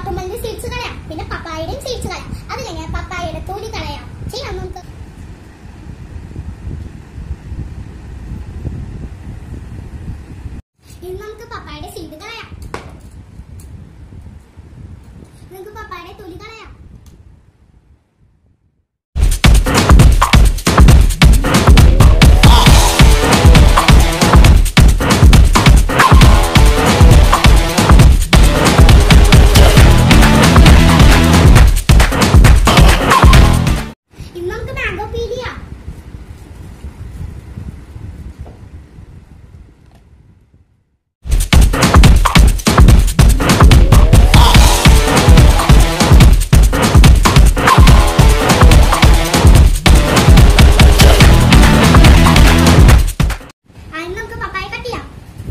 വാട്ടർമെലിന്റെ seeds കളയാം പിന്നെ പപ്പായയുടെയും seeds കളയാം അത് കഴിഞ്ഞാൽ പപ്പായയുടെ തൊലി കളയാം ചെയ്യാം നമുക്ക് ഇനി നമുക്ക് പപ്പായയുടെ സീഡ് കളയാം നമുക്ക് പപ്പായയുടെ തൊലി കളയാം ഇനി നമുക്ക് മാംഗോ പീൽ ചെയ്യാം അതിന് നമുക്ക് പപ്പായ കട്ട് ചെയ്യാം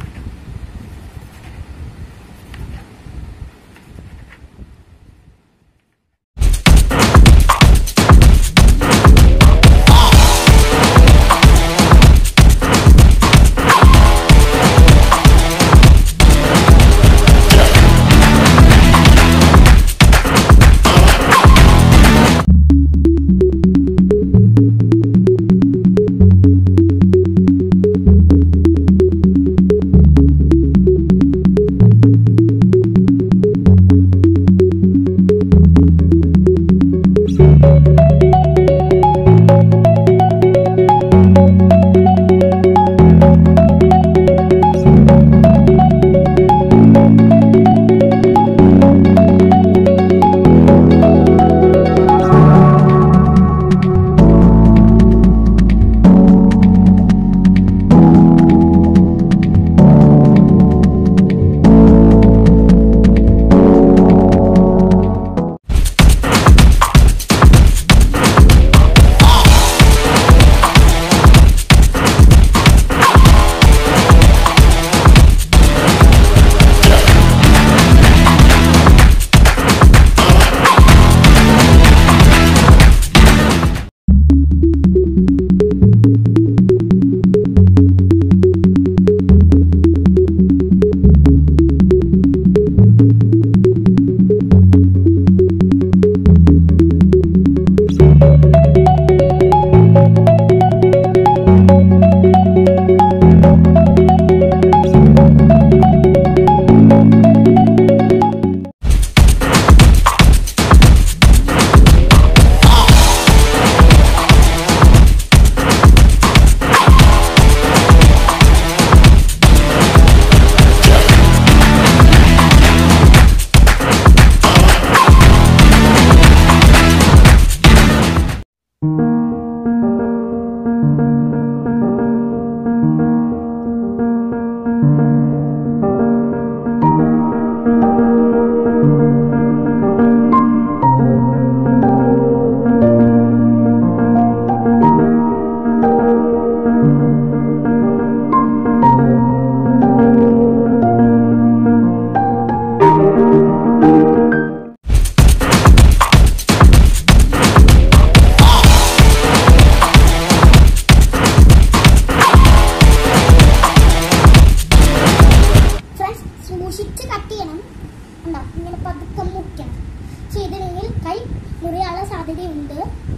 ഫ്രണ്ട്സ് സൂക്ഷിച്ച് കട്ട് ചെയ്യണം ഉണ്ടോ ഇങ്ങനെ പതുക്കെ മുറിക്കണം ചെയ്തില്ലെങ്കിൽ കൈ മുറിയാനുള്ള സാധ്യതയുണ്ട്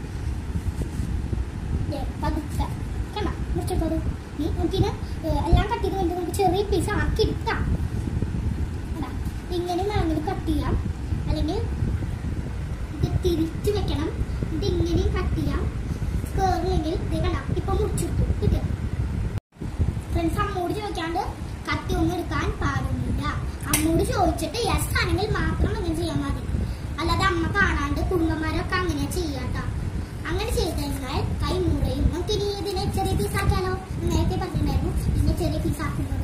ദേ, പതുക്കെ കണ്ടോ മുറിച്ചത് നീ നമുക്കിന് എല്ലാം കട്ട് ചെയ്ത് കഴിഞ്ഞിട്ട് നമുക്ക് ചെറിയ പീസ് ആക്കി എടുക്കാം കണ്ടോ ഇങ്ങനെ വേണമെങ്കിൽ കട്ട് ചെയ്യാം അല്ലെങ്കിൽ ഇത് തിരിച്ചു വെക്കണം ഇത് ഇങ്ങനെയും കട്ട് ചെയ്യാം കേറില്ലെങ്കിൽ ഇത് കണ്ടോ ഇപ്പൊ മുറിച്ചെടുത്തു കിട്ടിയോ ഫ്രണ്ട്സ് അമ്മോട് ചോദിക്കാണ്ട് കത്തി ഒന്നും എടുക്കാൻ പാടില്ല അമ്മോട് ചോദിച്ചിട്ട് യെസ് ആണെങ്കിൽ മാത്രം അങ്ങനെ ചെയ്യാൻ മതി അല്ലാതെ അമ്മ കാണാണ്ട് കുടുംബന്മാരൊക്കെ അങ്ങനെ ചെയ്യാട്ടോ അങ്ങനെ ചെയ്ത് കഴിഞ്ഞാൽ കൈ മുറയും നമുക്ക് ഇനി ഇതിനെ ചെറിയ പീസ് ആക്കിയാലോ നേരത്തെ പറഞ്ഞിട്ടുണ്ടായിരുന്നു ഇതിനെ ചെറിയ പീസ് ആക്കുന്നത്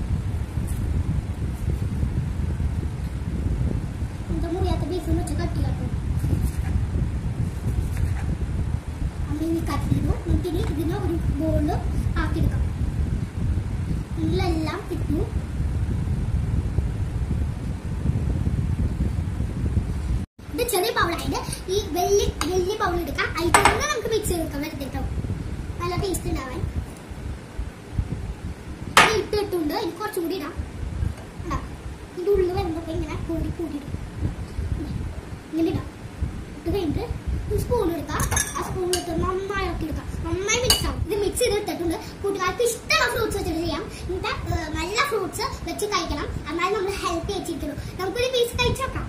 എന്താ മുറിയാത്ത പീസ് വെച്ച് കട്ടി കേട്ടോ അമ്മ ഇനി കട്ട് ചെയ്തു നമുക്കിനി ഇതിനെ ഒരു ബോളിൽ ആക്കിയെടുക്കാം ഉള്ളെല്ലാം കിട്ടു ഇത് ചെറിയ ബൗളായിട്ട് ഈ വലിയ വലിയ ബൗൾ എടുക്കാം അതിൽ തന്നെ നമുക്ക് മിക്സ് ചെയ്തെടുക്കാം വെറുതെ കേട്ടോ നല്ല ടേസ്റ്റ് ഉണ്ടാവാൻ ഇത് ഇട്ട് ഇട്ടുണ്ട് ഇനി കുറച്ചും കൂടി ഇടാം കണ്ടോ? ഇതിന്റെ ഉള്ളിൽ വരുമ്പോ ഇങ്ങനെ കൂടി കൂടി ഇടും ഇങ്ങനെ ഇടാം ഇട്ട് കഴിഞ്ഞിട്ട് ഒരു സ്പൂൺ എടുക്കാം ആ സ്പൂൺ എടുത്ത് നന്നായി ഇളക്കി എടുക്കാം നന്നായി മിക്സ് ആവും ഇത് മിക്സ് ചെയ്ത് എടുത്തിട്ടുണ്ട് കൂട്ടുകാർക്ക് ഇഷ്ടമുള്ള ഫ്രൂട്ട്സ് വെച്ചിട്ട് ചെയ്യാം എന്നിട്ട് ഏഹ്, നല്ല ഫ്രൂട്ട്സ് വെച്ച് കഴിക്കണം എന്നാലും നമ്മൾ ഹെൽത്തി വെച്ചിരിക്കുള്ളൂ നമുക്കൊരു പീസ് കഴിച്ചേക്കാം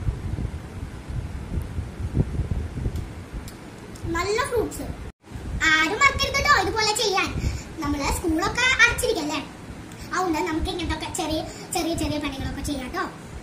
നല്ല ഫ്രൂട്ട്സ് ആരും മറക്കരുത് കേട്ടോ ഇതുപോലെ ചെയ്യാൻ നമ്മള് സ്കൂളൊക്കെ അടച്ചിരിക്കല്ലേ അതുകൊണ്ട് നമുക്ക് ഇങ്ങനത്തെ ചെറിയ ചെറിയ ചെറിയ പണികളൊക്കെ ചെയ്യാം കേട്ടോ